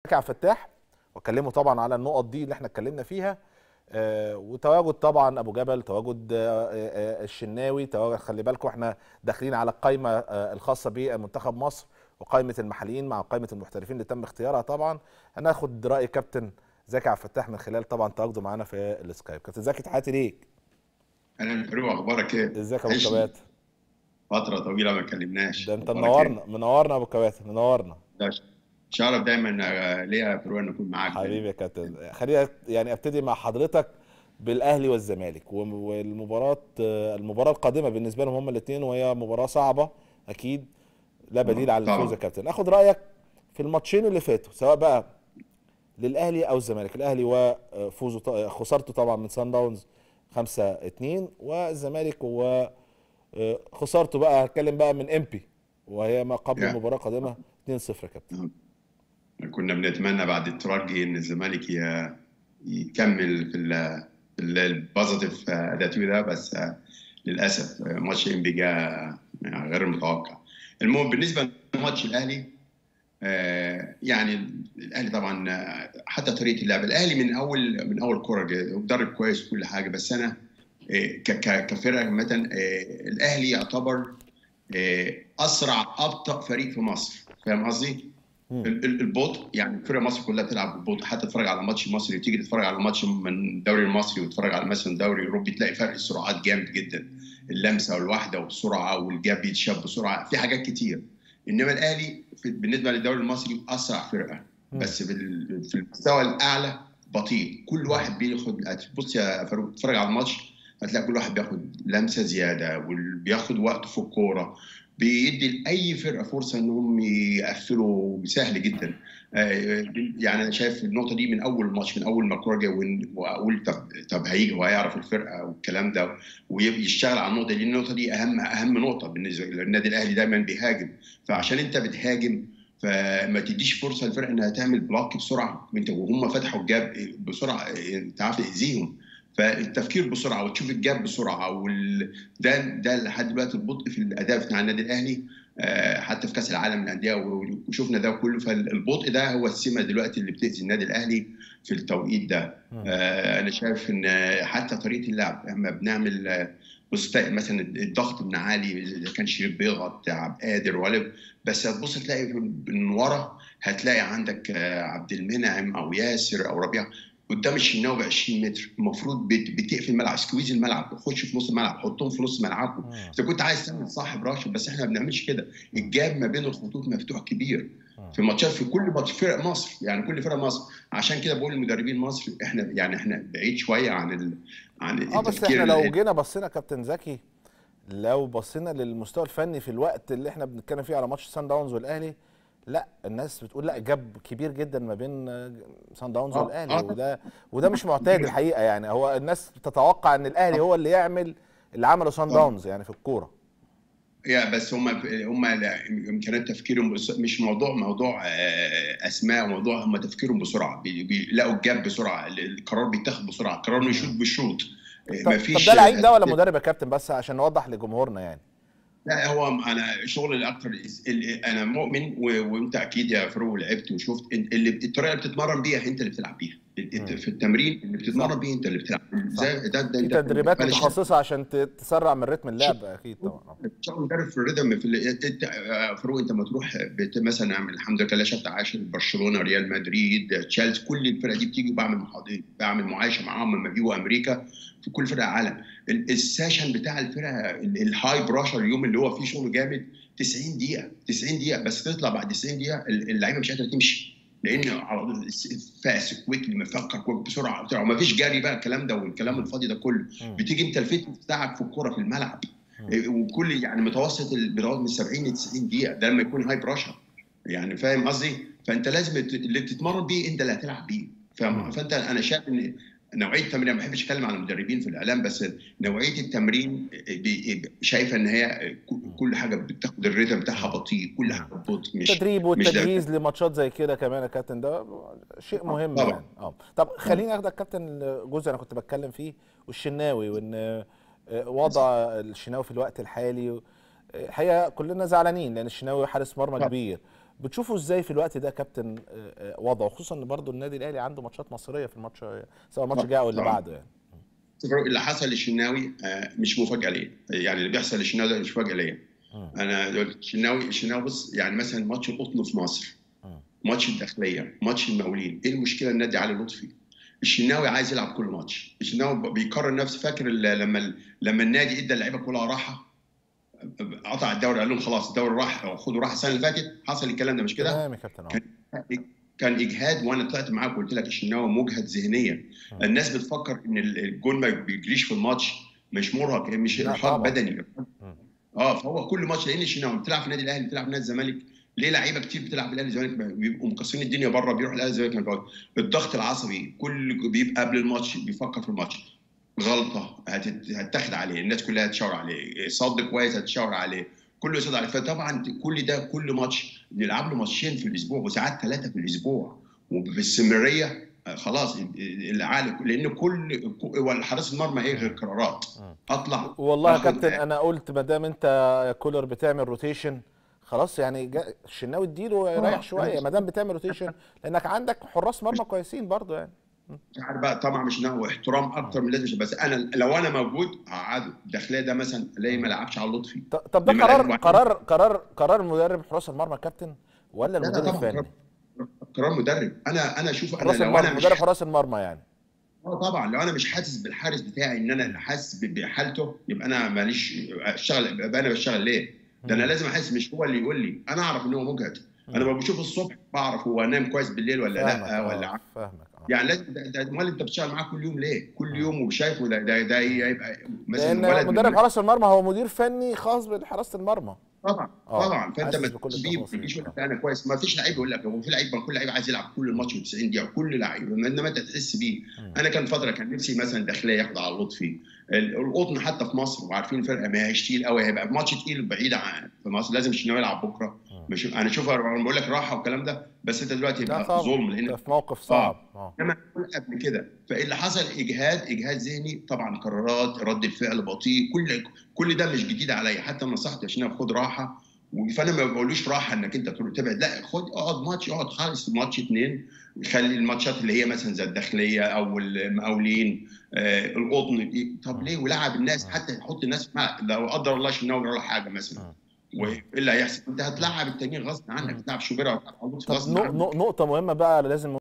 زكي عبد الفتاح واكلمه طبعا على النقط دي اللي احنا اتكلمنا فيها آه، وتواجد طبعا ابو جبل تواجد آه، آه، الشناوي تواجد خلي بالكم احنا داخلين على القائمه آه، الخاصه بمنتخب مصر وقائمه المحليين مع قائمه المحترفين اللي تم اختيارها طبعا هناخد راي كابتن زكي عبد الفتاح من خلال طبعا تواجده معانا في السكايب كابتن زكي تحياتي ليك اهلا فاروق اخبارك ايه؟ ازيك يا ابو عشنا. كبات فترة طويلة ما اتكلمناش ده انت أخبارك منورنا منورنا يا ابو كبات منورنا إيه؟ ده شرف دايما آه، ليا يا فاروق ان اكون معاك حبيبي يا كابتن خلينا يعني ابتدي مع حضرتك بالاهلي والزمالك وم- والمباراه المباراه القادمه بالنسبه لهم هما الاثنين وهي مباراه صعبه اكيد لا بديل عن طبعاً. الفوز يا كابتن اخد رايك في الماتشين اللي فاتوا سواء بقى للاهلي او الزمالك الاهلي وفوزه ط- خسارته طبعا من سان داونز 5 2 والزمالك و خسارته بقى هتكلم بقى من امبي وهي ما قبل Yeah. المباراه القادمه 2 0 يا كابتن كنا بنتمنى بعد الترجي ان الزمالك ي- يكمل في ال في البوزيتيف اتيتيود ده بس آه، للاسف آه، ماتش انبي جاء يعني غير متوقع المهم بالنسبه لماتش الاهلي آه، يعني الاهلي طبعا آه، حتى طريقه اللعب الاهلي من اول من اول كوره جه، مدرب كويس وكل حاجه بس انا آه، ك- ك- كفرقه عامه آه، الاهلي يعتبر آه، اسرع ابطا فريق في مصر فاهم قصدي؟ مم. ال- ال- البطء يعني فرق مصر كلها بتلعب بالبطء حتى تتفرج على ماتش مصري تيجي تتفرج على ماتش من الدوري المصري وتتفرج على مثلا الدوري الاوروبي تلاقي فرق السرعات جامد جدا اللمسه والواحده والسرعه والجاب بيتشاب بسرعه في حاجات كتير انما الاهلي في- بالنسبه للدوري المصري اسرع فرقه مم. بس بال- في المستوى الاعلى بطيء كل واحد بياخد بص يا فاروق اتفرج على الماتش هتلاقي كل واحد بياخد لمسه زياده وبياخد وقت في الكوره بيدي لاي فرقه فرصه انهم يقفلوا سهل جدا آه، يعني انا شايف النقطه دي من اول ماتش من اول ما الكوره جايه وإن- واقول طب طب هيجي وهيعرف الفرقه والكلام ده ويشتغل على النقطه دي النقطه دي اهم اهم نقطه بالنسبه للنادي الاهلي دايما بيهاجم فعشان انت بتهاجم فما تديش فرصه للفرقه انها تعمل بلوك بسرعه انت وهم فتحوا الجاب بسرعه انت عارف تاذيهم فالتفكير بسرعه وتشوف الجاب بسرعه وال... ده ده لحد دلوقتي البطء في الاداء بتاع النادي الاهلي آه، حتى في كاس العالم للانديه وشفنا ده كله فالبطء ده هو السمه دلوقتي اللي بتاذي النادي الاهلي في التوقيت ده مم. آه، انا شايف ان حتى طريقه اللعب اما بنعمل آه، بص تلاقي مثلا الضغط من عالي اذا كان شريف بيضغط عبد قادر ولا بس هتبص تلاقي من ورا هتلاقي عندك آه، عبد المنعم او ياسر او ربيع قدام الشناوي ب 20 متر المفروض بت- بتقفل الملعب سكويز الملعب خش في نص الملعب حطهم في نص ملعبكم مم. انت كنت عايز تعمل صاحب راشد بس احنا ما بنعملش كده الجاب ما بين الخطوط مفتوح كبير مم. في ماتشات في كل ماتش فرق مصر يعني كل فرق مصر عشان كده بقول لمدربين مصر احنا يعني احنا بعيد شويه عن ال... عن اه بس التفكير احنا لو ال- جينا بصينا كابتن زكي لو بصينا للمستوى الفني في الوقت اللي احنا بنتكلم فيه على ماتش سان داونز والاهلي لا الناس بتقول لا جاب كبير جدا ما بين آه، سان داونز آه، والاهلي آه. وده وده مش معتاد الحقيقه يعني هو الناس بتتوقع ان الاهلي هو اللي يعمل اللي عمله سان آه. داونز يعني في الكوره يا بس هم هم امكانيات تفكيرهم بس- مش موضوع موضوع آه، اسماء موضوع هم تفكيرهم بسرعه بي- بيلاقوا الجاب بسرعه القرار بيتاخد بسرعه القرار انه يشوط بالشوط آه، طب, مفيش طب ده لعيب ده ولا مدرب يا كابتن بس عشان نوضح لجمهورنا يعني لا هو انا شغل الاكتر ال- انا مؤمن و- وانت اكيد يا فاروق لعبت وشفت إن- اللي الطريقه اللي بتتمرن بيها انت اللي بتلعب بيها ال- مم. في التمرين اللي صح. بتتمرن بيه انت اللي بتلعب زي ده ده في ده- تدريبات فأنا شايف- متخصصه عشان ت- تسرع من رتم اللعب اكيد طبعا شغل مدرب في الريتم في ال- انت آه، فاروق انت ما تروح بت- مثلا اعمل الحمد لله شفت عاشر برشلونه ريال مدريد تشيلسي كل الفرق دي بتيجي بعمل محاضرات بعمل معايشه معاهم لما بيجوا امريكا في كل فرقه عالم ال- السيشن بتاع الفرقه ال- الهاي براشر اليوم اللي هو فيه شغل جامد 90 دقيقه 90 دقيقه بس تطلع بعد 90 دقيقه ال- اللعيبه مش قادره تمشي لان على طول الس- فاست كويك مفكر كويك بسرعه بسرعه وما فيش جري بقى الكلام ده والكلام الفاضي ده كله مم. بتيجي انت الفتنس بتاعك في الكوره في الملعب مم. وكل يعني متوسط البراد من 70 ل 90 دقيقه ده لما يكون هاي براشر يعني فاهم قصدي؟ فانت لازم الت- اللي بتتمرن بيه انت اللي هتلعب بيه مم. فاهم فانت انا شايف ان نوعيه التمرين أنا ما بحبش اتكلم عن المدربين في الاعلام بس نوعيه التمرين بي- شايفه ان هي ك- كل حاجه بتاخد الريتم بتاعها بطيء كل حاجه ببطء مش التدريب مش ده. والتجهيز لماتشات زي كده كمان يا كابتن ده شيء مهم طبعا. يعني اه طب خليني اخدك كابتن جزء انا كنت بتكلم فيه والشناوي وان آه، وضع الشناوي في الوقت الحالي آه، الحقيقه كلنا زعلانين لان الشناوي حارس مرمى طبعا. كبير بتشوفوا ازاي في الوقت ده كابتن آه، آه، وضعه خصوصا ان برضه النادي الاهلي عنده ماتشات مصريه في الماتش سواء الماتش الجاي او اللي طبعاً. بعده يعني فاروق، اللي حصل للشناوي آه، مش مفاجاه ليا يعني اللي بيحصل للشناوي ده مش مفاجاه ليا مم. انا الشناوي الشناوي بص يعني مثلا ماتش القطن في مصر مم. ماتش الداخليه ماتش المقاولين ايه المشكله النادي علي لطفي الشناوي عايز يلعب كل ماتش الشناوي بيكرر نفسه فاكر ال- لما لما النادي ادى اللعيبه كلها راحه قطع الدوري قال لهم خلاص الدوري راح خدوا راحه السنه اللي فاتت حصل الكلام ده مش كده تمام يا كابتن كان- اه كان اجهاد وانا طلعت معاك وقلت لك الشناوي مجهد ذهنيا مم. الناس بتفكر ان ال- الجول ما بيجريش في الماتش مش مرهق مش لا ارهاق طبعاً. بدني مم. اه فهو كل ماتش لان الشناوي بتلعب في النادي الاهلي بتلعب في نادي الزمالك ليه لعيبه كتير بتلعب في الاهلي والزمالك بيبقوا مكسرين الدنيا بره بيروح الاهلي والزمالك ما بيقعد. الضغط العصبي كل بيبقى قبل الماتش بيفكر في الماتش غلطه هتت- هتتاخد عليه الناس كلها هتشاور عليه صد كويس هتشاور عليه كله يصد عليه فطبعا كل ده كل ماتش بنلعب له ماتشين في الاسبوع وساعات ثلاثه في الاسبوع وباستمراريه آه، خلاص العالي لان كل ولا حارس المرمى ايه غير قرارات مم. اطلع والله يا آخد- كابتن انا قلت ما دام انت يا كولر بتعمل روتيشن خلاص يعني جا- الشناوي اديله يريح آه. شويه ما دام بتعمل روتيشن لانك عندك حراس مرمى كويسين برضه يعني مش عارف بقى طبعا مش نهو احترام اكتر من لازم بس انا لو انا موجود هقعده الداخليه ده مثلا الاقي ما لعبش على لطفي ط- طب ده لما قرار لعب واحد. قرار قرار قرار مدرب حراس المرمى كابتن ولا لا لا المدير طبعا الفني قرار- قرار مدرب انا انا اشوف انا حراس لو المرمى انا مش مدرب حراس المرمى يعني اه طبعا لو انا مش حاسس بالحارس بتاعي ان انا حاسس ب- بحالته يبقى انا ماليش اشتغل يبقى انا بشتغل ليه؟ ده انا لازم احس مش هو اللي يقول لي انا اعرف ان هو مجهد انا لما بشوف الصبح بعرف هو نام كويس بالليل ولا فاهمك لا آه، ولا ع- فاهمك اه يعني لازم ده- ده امال انت بتشتغل معاه كل يوم ليه؟ كل مم. يوم وشايفه ده ده, ده يبقى مثلا لان ولد من- مدرب حراس المرمى هو مدير فني خاص بحراسه المرمى طبعا آه، طبعا فانت حاسس ما بكل تجيش بيه التفاصيل. ما تجيش يقول آه. لك انا كويس ما فيش لعيب يقول لك هو في لعيب كل لعيب عايز يلعب كل الماتش 90 دقيقه كل لعيب انما انت تحس بيه مم. انا كان فتره كان نفسي مثلا داخليه ياخد على لطفي ال- القطن حتى في مصر وعارفين الفرقه ما هيش تقيل قوي هيبقى ماتش تقيل بعيد عن في مصر لازم الشناوي يلعب بكره مم. مش انا شوف انا بقول لك راحه والكلام ده بس انت دلوقتي لا يبقى طبعا ظلم انت لان في موقف صعب اه انما قبل كده فاللي حصل اجهاد اجهاد ذهني طبعا قرارات رد الفعل بطيء كل كل ده مش جديد عليا حتى نصحت عشان خد راحه فانا ما بقولوش راحه انك انت تروح تبعد لا خد اقعد ماتش اقعد خالص ماتش اثنين خلي الماتشات اللي هي مثلا زي الداخليه او المقاولين آه القطن دي. طب ليه ولعب الناس حتى يحط الناس مع لو قدر الله شناوي ولا حاجه مثلا وايه اللي هيحصل؟ انت هتلعب التانيين غصب عنك تلعب شوبيرا وتلعب طب غصب نق- عنك نق- نقطه مهمه بقى لازم